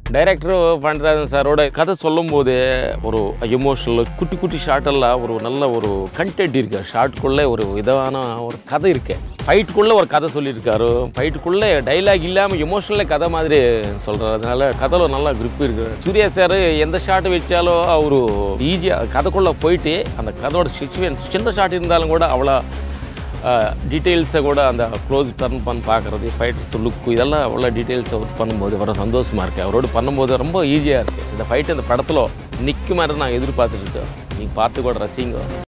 டைரக்டரும் பண்ணுறாங்க சாரோட கதை சொல்லும்போது ஒரு எமோஷனல் குட்டி குட்டி ஷார்ட்டெல்லாம் ஒரு நல்ல ஒரு கண்டென்ட் இருக்கு ஷார்ட்டுக்குள்ளே ஒரு விதமான ஒரு கதை இருக்கு ஃபைட்டுக்குள்ளே ஒரு கதை சொல்லியிருக்காரு ஃபைட்டுக்குள்ளே டைலாக் இல்லாமல் எமோஷனலே கதை மாதிரி சொல்கிறதுனால கதையில் நல்லா grip இருக்கு சூர்யா சார் எந்த ஷாட் வச்சாலும் அவரு ஈஸியாக கதைக்குள்ளே போயிட்டு அந்த கதையோட சிச்சுவேஷன் சின்ன ஷாட் இருந்தாலும் கூட அவ்வளோ டீட்டெயில்ஸை கூட அந்த க்ளோஸ் டர்ன் பண்ணி பார்க்குறது ஃபைட்டர்ஸ் லுக்கு இதெல்லாம் அவ்வளோ டீட்டெயில்ஸை ஒர்க் பண்ணும்போது வர சந்தோஷமாக இருக்குது அவரோட பண்ணும்போது ரொம்ப ஈஸியாக இருக்குது இந்த ஃபைட்டு இந்த படத்தில் நிற்க மாதிரி நான் எதிர்பார்த்துட்டு இருக்கேன் நீங்கள் பார்த்து கூட ரசிங்க